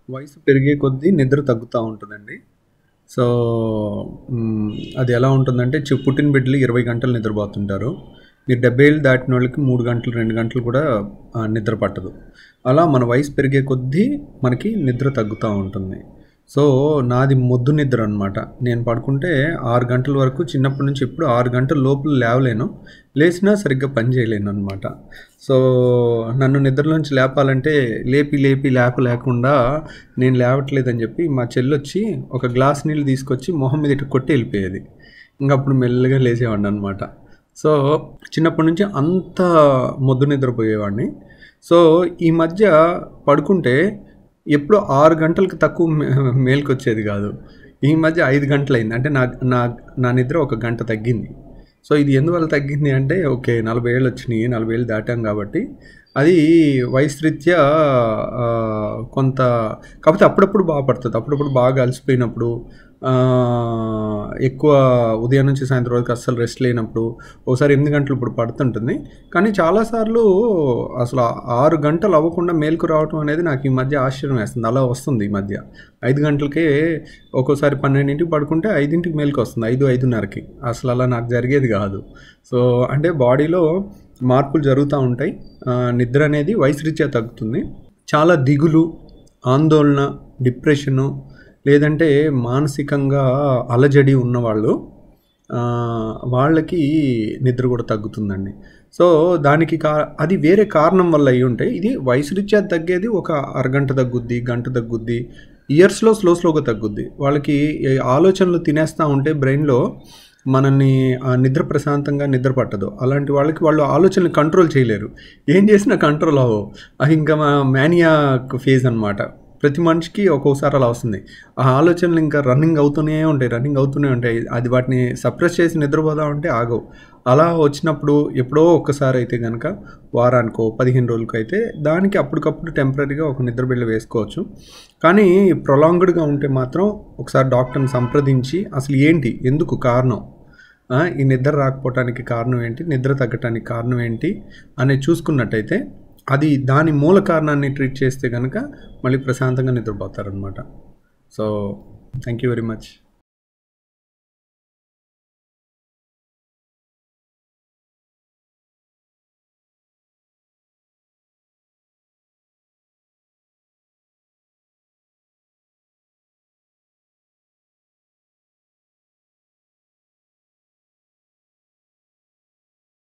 వయసు పెరిగే కొద్దీ నిద్ర తగ్గుతూ ఉంటుందండి సో మ్, అది ఎలా ఉంటుందంటే చి- పుట్టిన బిడ్డలు ఇరవై గంటలు నిద్రపోతుంటారు మీరు డెబ్బై ఏళ్ళు దాటిన వాళ్ళకి మూడు గంటలు రెండు గంటలు కూడా ఆ, నిద్ర పట్టదు అలా మన వయసు పెరిగే కొద్దీ మనకి నిద్ర తగ్గుతూ ఉంటుంది సో నాది మొద్దు నిద్ర అనమాట నేను పడుకుంటే ఆరు గంటల వరకు చిన్నప్పటి నుంచి ఎప్పుడు ఆరు గంటల లోపల లేవలేను లేచినా సరిగ్గా పని చేయలేను అనమాట సో నన్ను నిద్రలోంచి లేపాలంటే లేపి లేపి లేప లేకుండా నేను లేవట్లేదని చెప్పి మా చెల్లొచ్చి ఒక గ్లాస్ నీళ్ళు తీసుకొచ్చి మొహం మీద ఇటు కొట్టి వెళ్ళిపోయేది ఇంకా అప్పుడు మెల్లగా లేచేవాడిని అనమాట సో చిన్నప్పటి నుంచి అంత మొద్దు నిద్రపోయేవాడిని సో ఈ మధ్య పడుకుంటే ఎప్పుడో ఆరు గంటలకు తక్కువ మే- మేలుకు వచ్చేది కాదు ఈ మధ్య ఐదు గంటలు అయింది అంటే నా నా నా నిద్ర ఒక గంట తగ్గింది సో ఇది ఎందువల్ల తగ్గింది అంటే ఓకే నలభై ఏళ్ళు వచ్చినాయి నలభై ఏళ్ళు దాటాం కాబట్టి అది వయసురీత్యా ఆ, కొంత కాకపోతే అప్పుడప్పుడు బాగా పడుతుంది అప్పుడప్పుడు బాగా అలసిపోయినప్పుడు ఆ, ఎక్కువ ఉదయం నుంచి సాయంత్రం వరకు అస్సలు రెస్ట్ లేనప్పుడు ఒకసారి ఎనిమిది గంటలు ఇప్పుడు పడుతుంటుంది కానీ చాలాసార్లు అసలు ఆరు గంటలు అవ్వకుండా మేలుకు రావటం అనేది నాకు ఈ మధ్య ఆశ్చర్యం వేస్తుంది అలా వస్తుంది ఈ మధ్య ఐదు గంటలకే ఒక్కోసారి పన్నెండింటికి పడుకుంటే ఐదింటికి మేలుకు వస్తుంది ఐదు ఐదున్నరకి అసలు అలా నాకు జరిగేది కాదు సో అంటే బాడీలో మార్పులు జరుగుతూ ఉంటాయి ఆ, నిద్ర అనేది వయసురీత్యా తగ్గుతుంది చాలా దిగులు ఆందోళన డిప్రెషను లేదంటే మానసికంగా అలజడి ఉన్నవాళ్ళు ఆ, వాళ్ళకి నిద్ర కూడా తగ్గుతుందండి సో దానికి కా అది వేరే కారణం వల్ల అయి ఉంటాయి ఇది వయసురీత్యా తగ్గేది ఒక అరగంట తగ్గుద్ది గంట తగ్గుద్ది ఇయర్స్లో స్లో స్లోగా తగ్గుద్ది వాళ్ళకి ఈ ఆలోచనలు తినేస్తూ ఉంటే బ్రెయిన్లో మనల్ని ఆ నిద్ర ప్రశాంతంగా నిద్ర పట్టదు అలాంటి వాళ్ళకి వాళ్ళు ఆలోచనలు కంట్రోల్ చేయలేరు ఏం చేసినా కంట్రోల్ అవ్వవు అది ఇంకా మా మేనియా ఫేజ్ అనమాట ప్రతి మనిషికి ఒక్కోసారి అలా వస్తుంది ఆ ఆలోచనలు ఇంకా రన్నింగ్ అవుతూనే ఉంటాయి రన్నింగ్ అవుతూనే ఉంటాయి అది వాటిని సప్రెస్ చేసి నిద్రపోదా ఉంటే ఆగవు అలా వచ్చినప్పుడు ఎప్పుడో ఒక్కసారి అయితే కనుక వారానికో పదిహేను రోజులకో అయితే దానికి అప్పటికప్పుడు టెంపరీగా ఒక నిద్ర బిళ్ళ వేసుకోవచ్చు కానీ ప్రొలాంగ్డ్గా ఉంటే మాత్రం ఒకసారి డాక్టర్ని సంప్రదించి అసలు ఏంటి ఎందుకు కారణం ఆ, ఈ నిద్ర రాకపోవటానికి కారణం ఏంటి నిద్ర తగ్గటానికి కారణం ఏంటి అనేది చూసుకున్నట్టయితే అది దాని మూల కారణాన్ని ట్రీట్ చేస్తే కనుక మళ్ళీ ప్రశాంతంగా నిద్రపోతారనమాట so thank you very much